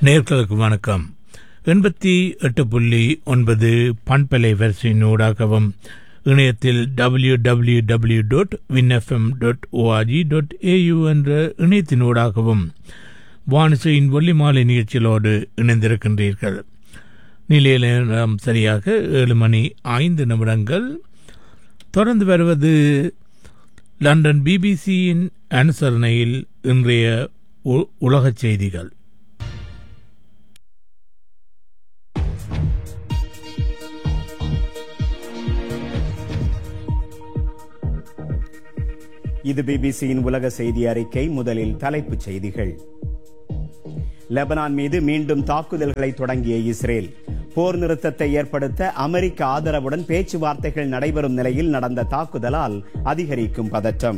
நேர்களுக்கு வணக்கம் எண்பத்தி எட்டு புள்ளி ஒன்பது பண்பலை வரிசையின் ஊடாகவும் இணையத்தில் W W W dot Win FM dot ORG dot AU என்ற இணையத்தின் ஊடாகவும் வானிசையின் வெள்ளி மாலை நிகழ்ச்சிகளோடு இணைந்திருக்கின்றீர்கள் நிலைய நேரம் சரியாக ஏழு மணி ஐந்து நிமிடங்கள் தொடர்ந்து வருவது லண்டன் பிபிசியின் அனுசரணையில் இன்றைய உ- உலகச் செய்திகள் இது பிபிசியின் உலக செய்தி அறிக்கை முதலில் தலைப்புச் செய்திகள் லெபனான் மீது மீண்டும் தாக்குதல்களை தொடங்கிய இஸ்ரேல் போர் நிறுத்தத்தை ஏற்படுத்த அமெரிக்க ஆதரவுடன் பேச்சுவார்த்தைகள் நடைபெறும் நிலையில் நடந்த தாக்குதலால் அதிகரிக்கும் பதற்றம்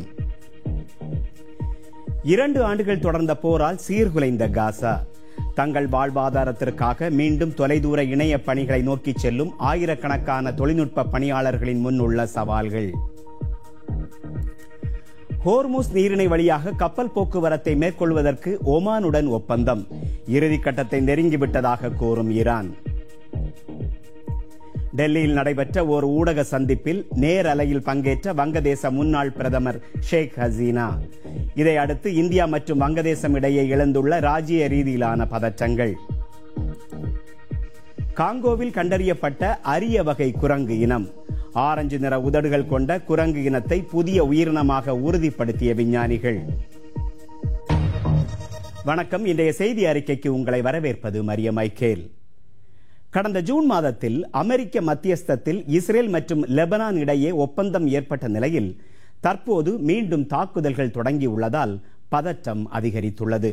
இரண்டு ஆண்டுகள் தொடர்ந்த போரால் சீர்குலைந்த காசா தங்கள் வாழ்வாதாரத்திற்காக மீண்டும் தொலைதூர இணைய பணிகளை நோக்கிச் செல்லும் ஆயிரக்கணக்கான தொழில்நுட்ப பணியாளர்களின் முன் உள்ள சவால்கள் ஹோர்முஸ் நீரிணை வழியாக கப்பல் போக்குவரத்தை மேற்கொள்வதற்கு ஒமானுடன் ஒப்பந்தம் இறுதிக்கட்டத்தை நெருங்கிவிட்டதாக கூறும் ஈரான் டெல்லியில் நடைபெற்ற ஓர் ஊடக சந்திப்பில் நேரலையில் பங்கேற்ற வங்கதேச முன்னாள் பிரதமர் ஷேக் ஹசீனா இதை அடுத்து இந்தியா மற்றும் வங்கதேசம் இடையே எழுந்துள்ள ராஜ்ய ரீதியிலான பதற்றங்கள் காங்கோவில் கண்டறியப்பட்ட அரிய வகை குரங்கு இனம் ஆரஞ்சு நிற உதடுகள் கொண்ட குரங்கு இனத்தை புதிய உயிரினமாக உறுதிப்படுத்திய விஞ்ஞானிகள் வணக்கம் இன்றைய செய்தி அறிக்கைக்கு உங்களை வரவேற்பது மரிய மைக்கேல் கடந்த ஜூன் மாதத்தில் அமெரிக்க மத்தியஸ்தத்தில் இஸ்ரேல் மற்றும் லெபனான் இடையே ஒப்பந்தம் ஏற்பட்ட நிலையில் தற்போது மீண்டும் தாக்குதல்கள் தொடங்கியுள்ளதால் பதற்றம் அதிகரித்துள்ளது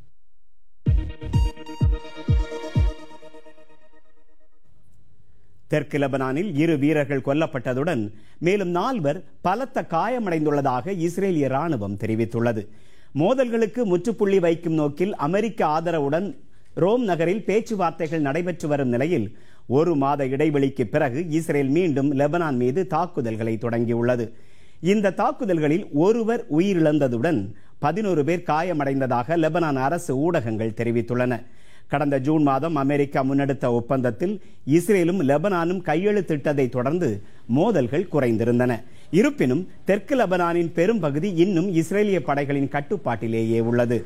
தெற்கு லெபனானில் இரு வீரர்கள் கொல்லப்பட்டதுடன் மேலும் நால்வர் பலத்த காயமடைந்துள்ளதாக இஸ்ரேலிய ராணுவம் தெரிவித்துள்ளது மோதல்களுக்கு முற்றுப்புள்ளி வைக்கும் நோக்கில் அமெரிக்க ஆதரவுடன் ரோம் நகரில் பேச்சுவார்த்தைகள் நடைபெற்று வரும் நிலையில் ஒரு மாத இடைவெளிக்கு பிறகு இஸ்ரேல் மீண்டும் லெபனான் மீது தாக்குதல்களை தொடங்கியுள்ளது இந்த தாக்குதல்களில் ஒருவர் உயிரிழந்ததுடன் பதினோரு பேர் காயமடைந்ததாக லெபனான் அரசு ஊடகங்கள் தெரிவித்துள்ளன கடந்த ஜூன் மாதம் அமெரிக்கா முன்னெடுத்த ஒப்பந்தத்தில் இஸ்ரேலும் லெபனானும் கையெழுத்திட்டதை தொடர்ந்து மோதல்கள் குறைந்திருந்தன இருப்பினும் தெற்கு லெபனானின் பெரும்பகுதி இன்னும் இஸ்ரேலிய படைகளின் கட்டுப்பாட்டிலேயே உள்ளது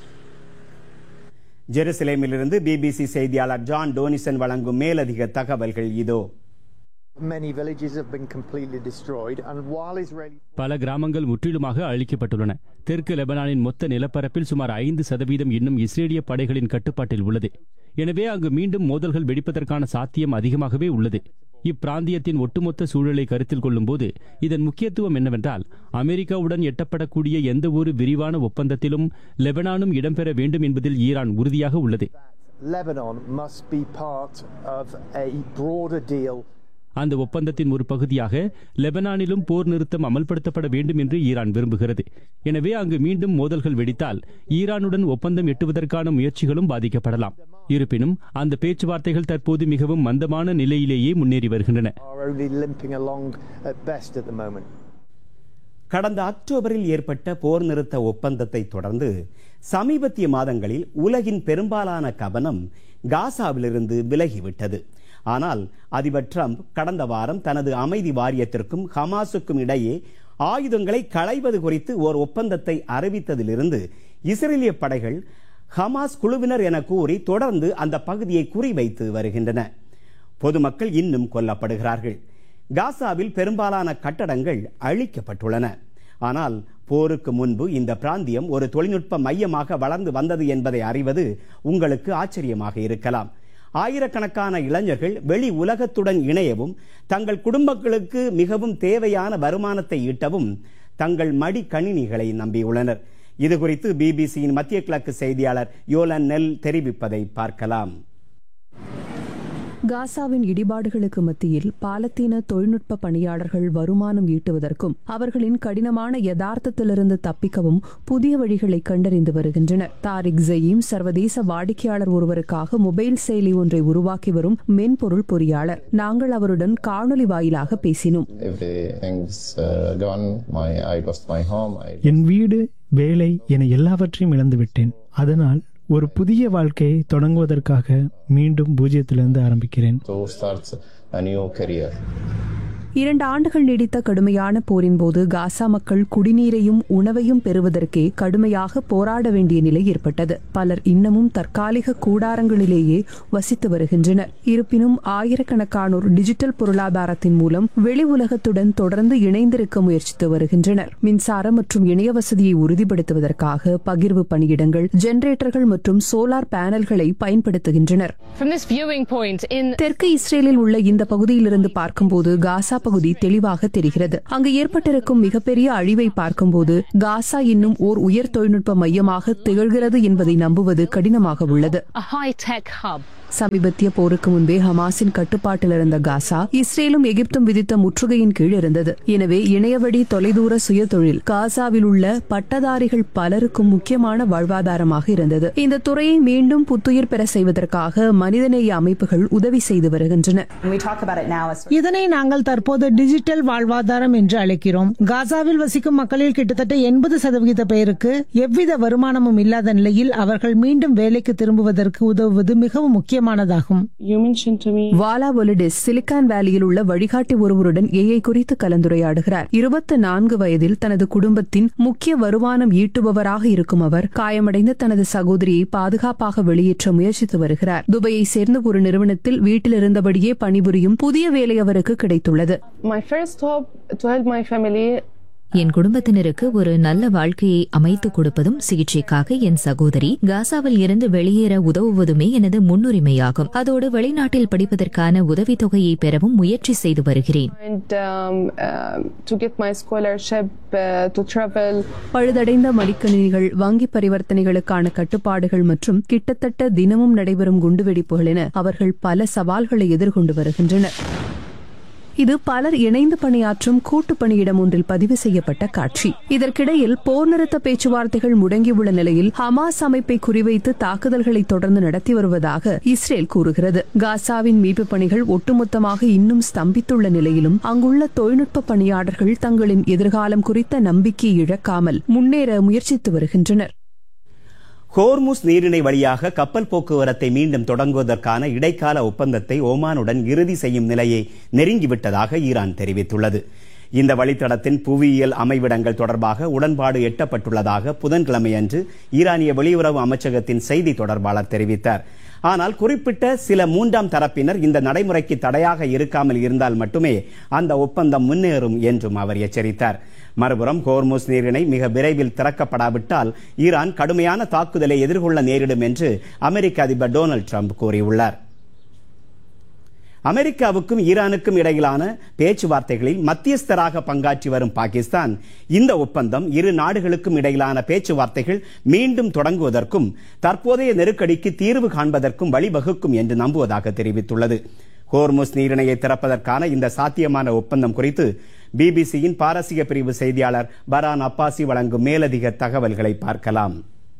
ஜெருசலேமிலிருந்து பிபிசி செய்தியாளர் ஜான் டோனிசன் வழங்கும் மேலதிக தகவல்கள் இதோ Many villages have been completely destroyed, and while Israeli பல கிராமங்கள் முற்றிலுமாக அழிக்கப்பட்டுள்ளன தெற்கு லெபனானின் மொத்த நிலப்பரப்பில் சுமார் ஐந்து சதவீதம் இன்னும் இஸ்ரேலிய படைகளின் கட்டுப்பாட்டில் உள்ளது எனவே அங்கு மீண்டும் மோதல்கள் வெடிப்பதற்கான சாத்தியம் அதிகமாகவே உள்ளது இப்பிராந்தியத்தின் ஒட்டுமொத்த சூழலை கருத்தில் கொள்ளும்போது இதன் முக்கியத்துவம் என்னவென்றால் அமெரிக்காவுடன் எட்டப்படக்கூடிய எந்த ஒரு விரிவான ஒப்பந்தத்திலும் லெபனானும் இடம்பெற வேண்டும் என்பதில் ஈரான் உறுதியாக உள்ளது Lebanon must be part of a broader deal. அந்த ஒப்பந்தத்தின் ஒரு பகுதியாக லெபனானிலும் போர் நிறுத்தம் அமல்படுத்தப்பட வேண்டும் என்று ஈரான் விரும்புகிறது எனவே அங்கு மீண்டும் மோதல்கள் வெடித்தால் ஈரானுடன் ஒப்பந்தம் எட்டுவதற்கான முயற்சிகளும் பாதிக்கப்படலாம் இருப்பினும் அந்த பேச்சுவார்த்தைகள் தற்போது மிகவும் மந்தமான நிலையிலேயே முன்னேறி வருகின்றன Are only limping along at best at the moment. கடந்த அக்டோபரில் ஏற்பட்ட போர் நிறுத்த ஒப்பந்தத்தை தொடர்ந்து சமீபத்திய மாதங்களில் உலகின் பெரும்பாலான கவனம் காசாவிலிருந்து விலகிவிட்டது ஆனால் அதிபர் ட்ரம்ப் கடந்த வாரம் தனது அமைதி வாரியத்திற்கும் ஹமாஸுக்கும் இடையே ஆயுதங்களை களைவது குறித்து ஓர் ஒப்பந்தத்தை அறிவித்ததிலிருந்து இஸ்ரேலிய படைகள் ஹமாஸ் குழுவினர் என கூறி தொடர்ந்து அந்த பகுதியை குறிவைத்து வருகின்றன பொதுமக்கள் இன்னும் கொல்லப்படுகிறார்கள் காசாவில் பெரும்பாலான கட்டடங்கள் அழிக்கப்பட்டுள்ளன ஆனால் போருக்கு முன்பு இந்த பிராந்தியம் ஒரு தொழில்நுட்ப மையமாக வளர்ந்து வந்தது என்பதை அறிவது உங்களுக்கு ஆச்சரியமாக இருக்கலாம் ஆயிரக்கணக்கான இளைஞர்கள் வெளி உலகத்துடன் இணையவும் தங்கள் குடும்பங்களுக்கு மிகவும் தேவையான வருமானத்தை ஈட்டவும் தங்கள் மடி கணினிகளை நம்பியுள்ளனர் இது குறித்து பிபிசியின் மத்திய கிழக்கு செய்தியாளர் யோலன் நெல் தெரிவிப்பதை பார்க்கலாம் காசாவின் இடிபாடுகளுக்கு மத்தியில் பாலத்தீன தொழில்நுட்ப பணியாளர்கள் வருமானம் ஈட்டுவதற்கும் அவர்களின் கடினமான யதார்த்தத்திலிருந்து தப்பிக்கவும் புதிய வழிகளை கண்டறிந்து வருகின்றனர் தாரிக் ஜயீம் சர்வதேச வாடிக்கையாளர் ஒருவருக்காக மொபைல் செயலி ஒன்றை உருவாக்கி வரும் மென்பொருள் பொறியாளர் நாங்கள் அவருடன் காணொலி வாயிலாக பேசினோம் everything's uh, gone. My I lost my home. I என் வீடு வேலை என எல்லாவற்றையும் இழந்துவிட்டேன் அதனால் ஒரு புதிய வாழ்க்கையை தொடங்குவதற்காக மீண்டும் பூஜ்ஜியத்திலிருந்து ஆரம்பிக்கிறேன் to start a new career. இரண்டு ஆண்டுகள் நீடித்த கடுமையான போரின் போது காசா மக்கள் குடிநீரையும் உணவையும் பெறுவதற்கே கடுமையாக போராட வேண்டிய நிலை ஏற்பட்டது பலர் இன்னமும் தற்காலிக கூடாரங்களிலேயே வசித்து வருகின்றனர் இருப்பினும் ஆயிரக்கணக்கானோர் டிஜிட்டல் பொருளாதாரத்தின் மூலம் வெளி உலகத்துடன் தொடர்ந்து இணைந்திருக்க முயற்சித்து வருகின்றனர் மின்சாரம் மற்றும் இணைய வசதியை உறுதிப்படுத்துவதற்காக பகிர்வு பணியிடங்கள் ஜெனரேட்டர்கள் மற்றும் சோலார் பேனல்களை பயன்படுத்துகின்றனர் From this viewing point in தெற்கு இஸ்ரேலில் உள்ள இந்த பகுதியிலிருந்து பார்க்கும்போது காசா பகுதி தெளிவாக தெரிகிறது அங்கு ஏற்பட்டிருக்கும் மிகப்பெரிய அழிவை பார்க்கும்போது காசா இன்னும் ஓர் உயர் தொழில்நுட்ப மையமாக திகழ்கிறது என்பதை நம்புவது கடினமாக உள்ளது a high-tech hub, சமீபத்திய போருக்கு முன்பே ஹமாஸின் கட்டுப்பாட்டில் இருந்த காசா இஸ்ரேலும் எகிப்தும் விதித்த முற்றுகையின் கீழ் இருந்தது எனவே இணையவழி தொலைதூர சுயதொழில் காசாவில் உள்ள பட்டதாரிகள் பலருக்கும் முக்கியமான வாழ்வாதாரமாக இருந்தது இந்த துறையை மீண்டும் புத்துயிர் பெற செய்வதற்காக மனிதநேய அமைப்புகள் உதவி செய்து வருகின்றன இதனை நாங்கள் தற்போது டிஜிட்டல் வாழ்வாதாரம் என்று அழைக்கிறோம் காசாவில் வசிக்கும் மக்களில் கிட்டத்தட்ட எண்பது சதவிகித பேருக்கு எவ்வித வருமானமும் இல்லாத நிலையில் அவர்கள் மீண்டும் வேலைக்கு திரும்புவதற்கு உதவுவது மிகவும் முக்கியமானதாகும் வாலா ஒலிடிஸ் சிலிகான் வேலியில் உள்ள வழிகாட்டி ஒருவருடன் ஏஐ குறித்து கலந்துரையாடுகிறார் இருபத்தி நான்கு வயதில் தனது குடும்பத்தின் முக்கிய வருமானம் ஈட்டுபவராக இருக்கும் அவர் காயமடைந்த தனது சகோதரியை பாதுகாப்பாக வெளியேற்ற முயற்சித்து வருகிறார் துபாயை சேர்ந்த ஒரு நிறுவனத்தில் வீட்டில் இருந்தபடியே பணிபுரியும் புதிய வேலை அவருக்கு கிடைத்துள்ளது My first hope to help my family என் குடும்பத்தினருக்கு ஒரு நல்ல வாழ்க்கையை அமைத்துக் கொடுப்பதும் சிகிச்சைக்காக என் சகோதரி காசாவில் இருந்து வெளியேற உதவுவதுமே எனது முன்னுரிமையாகும் அதோடு வெளிநாட்டில் படிப்பதற்கான உதவித்தொகையை பெறவும் முயற்சி செய்து வருகிறேன் and um, uh, to get my scholarship uh, to travel. பழுதடைந்த மடிக்கணினிகள் வங்கி பரிவர்த்தனைகளுக்கான கட்டுப்பாடுகள் மற்றும் கிட்டத்தட்ட தினமும் நடைபெறும் குண்டுவெடிப்புகள் என அவர்கள் பல சவால்களை எதிர்கொண்டு வருகின்றனர் இது பலர் இணைந்து பணியாற்றும் கூட்டு பணியிடம் ஒன்றில் பதிவு செய்யப்பட்ட காட்சி இதற்கிடையில் போர் நிறுத்த பேச்சுவார்த்தைகள் முடங்கியுள்ள நிலையில் ஹமாஸ் அமைப்பை குறிவைத்து தாக்குதல்களை தொடர்ந்து நடத்தி வருவதாக இஸ்ரேல் கூறுகிறது காசாவின் மீட்பு பணிகள் ஒட்டுமொத்தமாக இன்னும் ஸ்தம்பித்துள்ள நிலையிலும் அங்குள்ள தொழில்நுட்ப பணியாளர்கள் தங்களின் எதிர்காலம் குறித்த நம்பிக்கையை இழக்காமல் முன்னேற முயற்சித்து வருகின்றனர் ஹோர்முஸ் நீரிணை வழியாக கப்பல் போக்குவரத்தை மீண்டும் தொடங்குவதற்கான இடைக்கால ஒப்பந்தத்தை ஓமானுடன் இறுதி செய்யும் நிலையை நெருங்கிவிட்டதாக ஈரான் தெரிவித்துள்ளது இந்த வழித்தடத்தின் புவியியல் அமைவிடங்கள் தொடர்பாக உடன்பாடு எட்டப்பட்டுள்ளதாக புதன்கிழமையன்று ஈரானிய வெளியுறவு அமைச்சகத்தின் செய்தி தொடர்பாளர் தெரிவித்தார் ஆனால் குறிப்பிட்ட சில மூன்றாம் தரப்பினர் இந்த நடைமுறைக்கு தடையாக இருக்காமல் இருந்தால் மட்டுமே அந்த ஒப்பந்தம் முன்னேறும் என்றும் அவர் எச்சரித்தார் மறுபுறம் ஹோர்முஸ் நீரிணை மிக விரைவில் திறக்கப்படாவிட்டால் ஈரான் கடுமையான தாக்குதலை எதிர்கொள்ள நேரிடும் என்று அமெரிக்க அதிபர் டொனால்டு ட்ரம்ப் கூறியுள்ளார் அமெரிக்காவுக்கும் ஈரானுக்கும் இடையிலான பேச்சுவார்த்தைகளில் மத்தியஸ்தராக பங்காற்றி வரும் பாகிஸ்தான் இந்த ஒப்பந்தம் இரு நாடுகளுக்கும் இடையிலான பேச்சுவார்த்தைகள் மீண்டும் தொடங்குவதற்கும் தற்போதைய நெருக்கடிக்கு தீர்வு காண்பதற்கும் வழிவகுக்கும் என்று நம்புவதாக தெரிவித்துள்ளது ஹோர்முஸ் நீரிணையை திறப்பதற்கான இந்த சாத்தியமான ஒப்பந்தம் குறித்து பிபிசியின் பாரசீக பிரிவு செய்தியாளர் பரான் அப்பாசி வழங்கும் மேலதிக தகவல்களை பார்க்கலாம்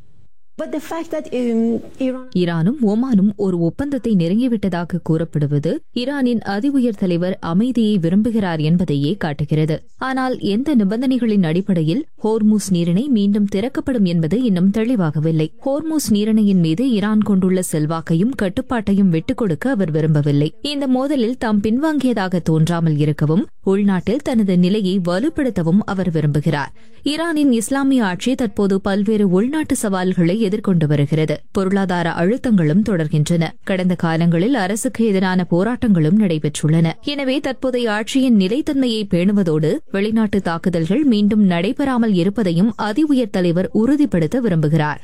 ஈரானும் ஒமானும் ஒரு ஒப்பந்தத்தை நெருங்கிவிட்டதாக கூறப்படுவது ஈரானின் அதி உயர் தலைவர் அமைதியை விரும்புகிறார் என்பதையே காட்டுகிறது ஆனால் எந்த நிபந்தனைகளின் அடிப்படையில் ஹோர்மூஸ் நீரிணை மீண்டும் திறக்கப்படும் என்பது இன்னும் தெளிவாகவில்லை ஹோர்மூஸ் நீரிணையின் மீது ஈரான் கொண்டுள்ள செல்வாக்கையும் கட்டுப்பாட்டையும் விட்டுக் கொடுக்க அவர் விரும்பவில்லை இந்த மோதலில் தாம் பின்வாங்கியதாக தோன்றாமல் இருக்கவும் உள்நாட்டில் தனது நிலையை வலுப்படுத்தவும் அவர் விரும்புகிறார் ஈரானின் இஸ்லாமிய ஆட்சி தற்போது பல்வேறு உள்நாட்டு சவால்களை எதிர்கொண்டு வருகிறது பொருளாதார அழுத்தங்களும் தொடர்கின்றன கடந்த காலங்களில் அரசுக்கு எதிரான போராட்டங்களும் நடைபெற்றுள்ளன எனவே தற்போதைய ஆட்சியின் நிலைத்தன்மையை பேணுவதோடு வெளிநாட்டு தாக்குதல்கள் மீண்டும் நடைபெறாமல் இருப்பதையும் அதி உயர் தலைவர் உறுதிப்படுத்த விரும்புகிறார்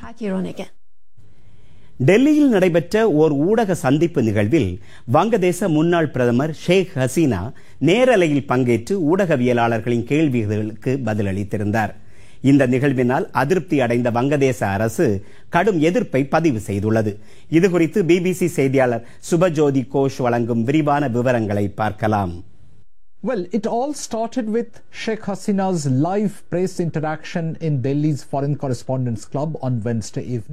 டெல்லியில் நடைபெற்ற ஓர் ஊடக சந்திப்பு நிகழ்வில் வங்கதேச முன்னாள் பிரதமர் ஷேக் ஹசீனா நேரலையில் பங்கேற்று ஊடகவியலாளர்களின் கேள்விகளுக்கு பதிலளித்திருந்தார் இந்த நிகழ்வினால் அதிருப்தி அடைந்த வங்கதேச அரசு கடும் எதிர்ப்பை பதிவு செய்துள்ளது இதுகுறித்து பிபிசி செய்தியாளர் சுபஜோதி கோஷ் வழங்கும் விரிவான விவரங்களை பார்க்கலாம் Well, it all started with Sheikh Hasina's live press interaction in Delhi's Foreign Correspondents Club on Wednesday evening.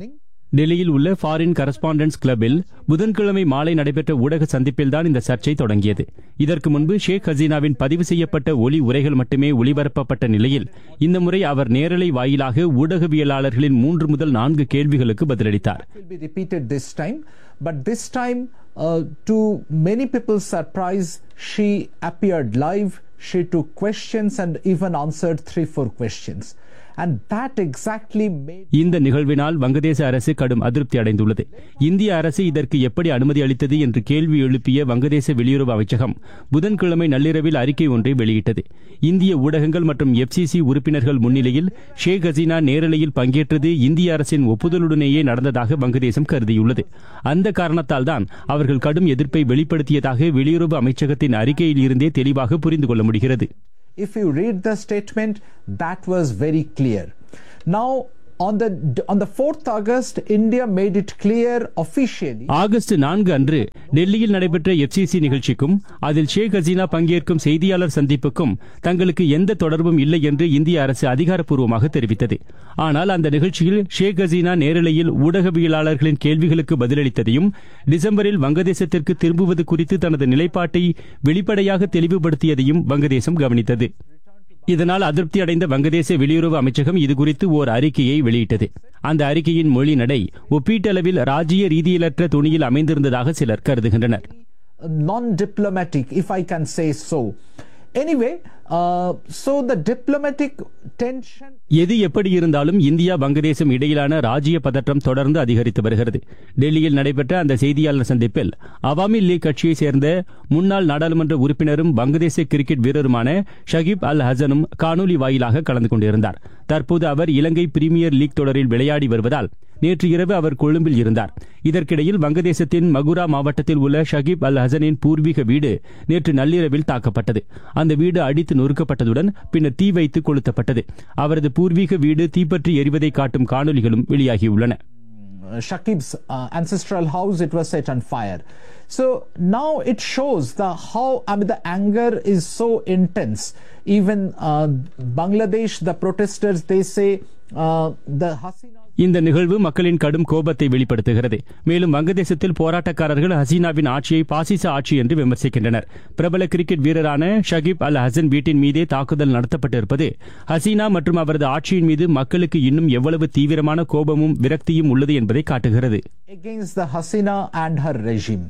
டெல்லியில் உள்ள ஃபாரின் கரஸ்பாண்டன்ஸ் கிளப்பில் புதன்கிழமை மாலை நடைபெற்ற ஊடக சந்திப்பில்தான் இந்த சர்ச்சை தொடங்கியது இதற்கு முன்பு ஷேக் ஹசீனாவின் பதிவு செய்யப்பட்ட ஒலி உரைகள் மட்டுமே ஒளிபரப்பப்பட்ட நிலையில் இந்த முறை அவர் நேரலை வாயிலாக ஊடகவியலாளர்களின் மூன்று முதல் நான்கு கேள்விகளுக்கு பதிலளித்தார் will be repeated this time, but this time, uh, to many people's surprise, she appeared live. She took questions and even answered three, four questions. And that exactly made இந்த நிகழ்வினால் வங்கதேச அரசு கடும் அதிருப்தி அடைந்துள்ளது இந்திய அரசு இதற்கு எப்படி அனுமதி அளித்தது என்று கேள்வி எழுப்பிய வங்கதேச வெளியுறவு அமைச்சகம் புதன்கிழமை நள்ளிரவில் அறிக்கை ஒன்றை வெளியிட்டது இந்திய ஊடகங்கள் மற்றும் எஃப்சிசி உறுப்பினர்கள் முன்னிலையில் ஷேக் ஹசீனா நேரலையில் பங்கேற்றது இந்திய அரசின் ஒப்புதலுடனேயே நடந்ததாக வங்கதேசம் கருதியுள்ளது அந்த காரணத்தால் தான் அவர்கள் கடும் எதிர்ப்பை வெளிப்படுத்தியதாக வெளியுறவு அமைச்சகத்தின் அறிக்கையில் இருந்தே தெளிவாக புரிந்து கொள்ள முடிகிறது if you read the statement, that was very clear. Now, on the on the 4th August, India made it clear officially. August நான்கு அன்று டெல்லியில் நடைபெற்ற எஃப்சிசி நிகழ்ச்சிக்கும் அதில் ஷேக் ஹசீனா பங்கேற்கும் செய்தியாளர் சந்திப்புக்கும் தங்களுக்கு எந்த தொடர்பும் இல்லை என்று இந்திய அரசு அதிகாரப்பூர்வமாக தெரிவித்தது ஆனால் அந்த நிகழ்ச்சியில் ஷேக் ஹசீனா நேரலையில் ஊடகவியலாளர்களின் கேள்விகளுக்கு பதிலளித்ததையும் டிசம்பரில் வங்கதேசத்திற்கு திரும்புவது குறித்து தனது நிலைப்பாட்டை வெளிப்படையாக தெளிவுபடுத்தியதையும் வங்கதேசம் கவனித்தது இதனால் அதிருப்தி அடைந்த வங்கதேச வெளியுறவு அமைச்சகம் இதுகுறித்து ஓர் அறிக்கையை வெளியிட்டது அந்த அறிக்கையின் மொழி நடை ஒப்பீட்டளவில் ராஜ்ய ரீதியிலற்ற துணியில் அமைந்திருந்ததாக சிலர் கருதுகின்றனர் non diplomatic, if I can say so. Anyway, uh, so the diplomatic tension. எது எப்படி இருந்தாலும் இந்தியா வங்கதேசம் இடையிலான ராஜ்ய பதற்றம் தொடர்ந்து அதிகரித்து வருகிறது டெல்லியில் நடைபெற்ற அந்த செய்தியாளர் சந்திப்பில் அவாமி லீக் கட்சியைச் சேர்ந்த முன்னாள் நாடாளுமன்ற உறுப்பினரும் வங்கதேச கிரிக்கெட் வீரருமான ஷகிப் அல் ஹசனும் காணொலி வாயிலாக கலந்து கொண்டிருந்தார் தற்போது அவர் இலங்கை பிரீமியர் லீக் தொடரில் விளையாடி வருவதால் நேற்று இரவு அவர் கொழும்பில் இருந்தார் இதற்கிடையில் வங்கதேசத்தின் மகுரா மாவட்டத்தில் உள்ள ஷகிப் அல் ஹசனின் பூர்வீக வீடு நேற்று நள்ளிரவில் தாக்கப்பட்டது அந்த வீடு அடித்து நொறுக்கப்பட்டதுடன் பின்னர் தீ வைத்து கொளுத்தப்பட்டது அவரது பூர்வீக வீடு தீப்பற்றி எரிவதை காட்டும் காணொலிகளும் வெளியாகியுள்ளன uh, Shakib's uh, ancestral house, it was set on fire. So now it shows the how I mean the anger is so intense. Even uh, Bangladesh, the protesters, they say uh, the Hasina. இந்த நிகழ்வு மக்களின் கடும் கோபத்தை வெளிப்படுத்துகிறது மேலும் வங்கதேசத்தில் போராட்டக்காரர்கள் ஹசீனாவின் ஆட்சியை பாசிச ஆட்சி என்று விமர்சிக்கின்றனர் பிரபல கிரிக்கெட் வீரரான ஷகிப் அல் ஹசன் வீட்டின் மீதே தாக்குதல் நடத்தப்பட்டிருப்பது ஹசீனா மற்றும் அவரது ஆட்சியின் மீது மக்களுக்கு இன்னும் எவ்வளவு தீவிரமான கோபமும் விரக்தியும் உள்ளது என்பதை காட்டுகிறது against the Hasina and her regime.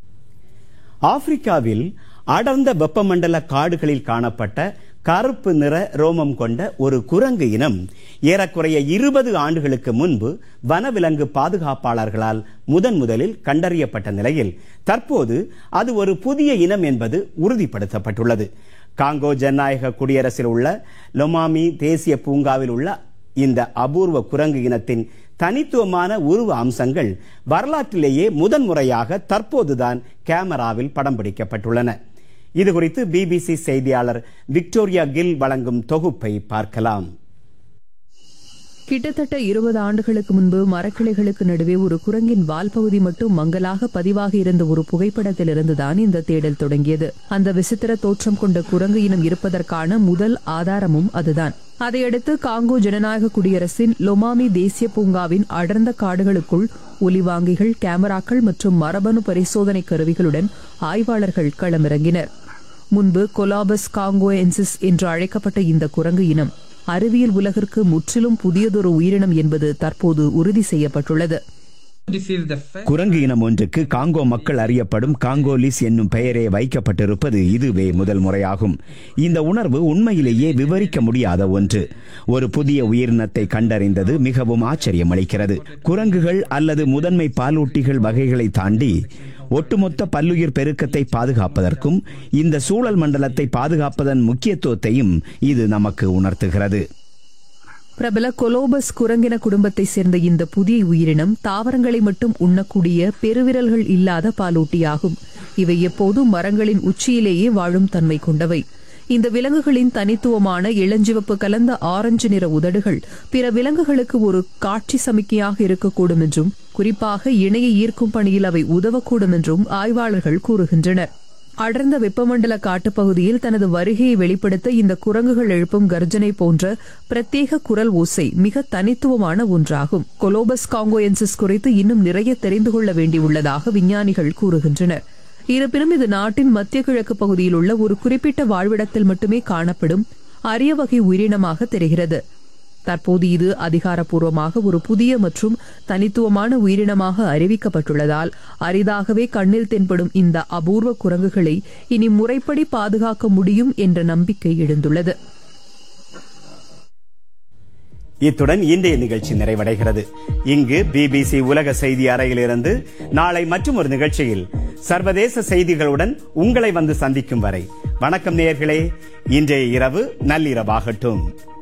ஆப்பிரிக்காவில் அடர்ந்த வெப்பமண்டல காடுகளில் காணப்பட்ட கருப்பு நிற ரோமம் கொண்ட ஒரு குரங்கு இனம் ஏறக்குறைய இருபது ஆண்டுகளுக்கு முன்பு வனவிலங்கு பாதுகாப்பாளர்களால் முதன் முதலில் கண்டறியப்பட்ட நிலையில் தற்போது அது ஒரு புதிய இனம் என்பது உறுதிப்படுத்தப்பட்டுள்ளது காங்கோ ஜனநாயக குடியரசில் உள்ள லொமாமி தேசிய பூங்காவில் உள்ள இந்த அபூர்வ குரங்கு இனத்தின் தனித்துவமான உருவ அம்சங்கள் வரலாற்றிலேயே முதன்முறையாக தற்போதுதான் கேமராவில் படம் பிடிக்கப்பட்டுள்ளன இது குறித்து பிபிசி செய்தியாளர் விக்டோரியா கில் வழங்கும் தொகுப்பை பார்க்கலாம் கிட்டத்தட்ட இருபது ஆண்டுகளுக்கு முன்பு மரக்கிளைகளுக்கு நடுவே ஒரு குரங்கின் வால் பகுதி மட்டும் மங்கலாக பதிவாகி இருந்த ஒரு புகைப்படத்தில் இருந்துதான் இந்த தேடல் தொடங்கியது அந்த விசித்திர தோற்றம் கொண்ட குரங்கு இனம் இருப்பதற்கான முதல் ஆதாரமும் அதுதான் அதையடுத்து காங்கோ ஜனநாயக குடியரசின் லொமாமி தேசிய பூங்காவின் அடர்ந்த காடுகளுக்குள் ஒலிவாங்கிகள் கேமராக்கள் மற்றும் மரபணு பரிசோதனை கருவிகளுடன் ஆய்வாளர்கள் களமிறங்கினர் முன்பு கொலாபஸ் காங்கோஎன்சிஸ் என்று அழைக்கப்பட்ட இந்த குரங்கு இனம் அறிவியல் உலகிற்கு முற்றிலும் புதியதொரு உயிரினம் என்பது தற்போது உறுதி செய்யப்பட்டுள்ளது குரங்கு இனம் ஒன்றுக்கு காங்கோ மக்கள் அறியப்படும் காங்கோலிஸ் என்னும் பெயரே வைக்கப்பட்டிருப்பது இதுவே முதல் முறையாகும் இந்த உணர்வு உண்மையிலேயே விவரிக்க முடியாத ஒன்று ஒரு புதிய உயிரினத்தை கண்டறிந்தது மிகவும் ஆச்சரியமளிக்கிறது குரங்குகள் அல்லது முதன்மை பாலூட்டிகள் வகைகளை தாண்டி ஒட்டுமொத்த பல்லுயிர் பெருக்கத்தை பாதுகாப்பதற்கும் இந்த சூழல் மண்டலத்தை பாதுகாப்பதன் முக்கியத்துவத்தையும் இது நமக்கு உணர்த்துகிறது பிரபல கொலோபஸ் குரங்கின குடும்பத்தை சேர்ந்த இந்த புதிய உயிரினம் தாவரங்களை மட்டும் உண்ணக்கூடிய பெருவிரல்கள் இல்லாத பாலூட்டியாகும் இவை எப்போதும் மரங்களின் உச்சியிலேயே வாழும் தன்மை கொண்டவை இந்த விலங்குகளின் தனித்துவமான இளஞ்சிவப்பு கலந்த ஆரஞ்சு நிற உதடுகள் பிற விலங்குகளுக்கு ஒரு காட்சி சமிக்கையாக இருக்கக்கூடும் என்றும் குறிப்பாக இணையை ஈர்க்கும் பணியில் அவை உதவக்கூடும் என்றும் ஆய்வாளர்கள் கூறுகின்றனர் அடர்ந்த வெப்பமண்டல காட்டுப்பகுதியில் தனது வருகையை வெளிப்படுத்த இந்த குரங்குகள் எழுப்பும் கர்ஜனை போன்ற பிரத்யேக குரல் ஓசை மிக தனித்துவமான ஒன்றாகும் கொலோபஸ் காங்கோயன்சிஸ் குறித்து இன்னும் நிறைய தெரிந்து கொள்ள வேண்டியுள்ளதாக விஞ்ஞானிகள் கூறுகின்றனர் இருப்பினும் இது நாட்டின் மத்திய கிழக்கு பகுதியில் உள்ள ஒரு குறிப்பிட்ட வாழ்விடத்தில் மட்டுமே காணப்படும் அரிய வகை உயிரினமாக தெரிகிறது தற்போது இது அதிகாரப்பூர்வமாக ஒரு புதிய மற்றும் தனித்துவமான உயிரினமாக அறிவிக்கப்பட்டுள்ளதால் அரிதாகவே கண்ணில் தென்படும் இந்த அபூர்வ குரங்குகளை இனி முறைப்படி பாதுகாக்க முடியும் என்ற நம்பிக்கை எழுந்துள்ளது இத்துடன் இன்றைய நிகழ்ச்சி நிறைவடைகிறது இங்கு பிபிசி உலக செய்தி அறையிலிருந்து நாளை மற்றும் ஒரு நிகழ்ச்சியில் சர்வதேச செய்திகளுடன் உங்களை வந்து சந்திக்கும் வரை வணக்கம் நேயர்களே இன்றைய இரவு நள்ளிரவாகட்டும்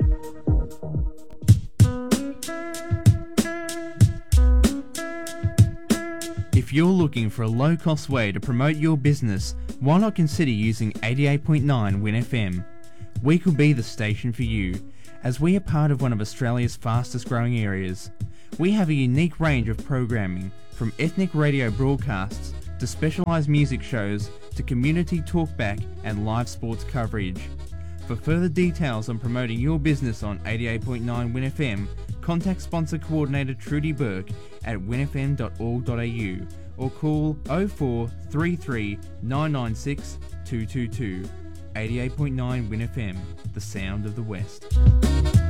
If you're looking for a low cost way to promote your business, why not consider using 88.9 WinFM? We could be the station for you, as we are part of one of Australia's fastest growing areas. We have a unique range of programming, from ethnic radio broadcasts to specialised music shows to community talkback and live sports coverage. For further details on promoting your business on 88.9 WinFM, contact sponsor coordinator Trudy Burke at winfm.org.au or call 0433 996 222. 88.9 WinFM, the sound of the West.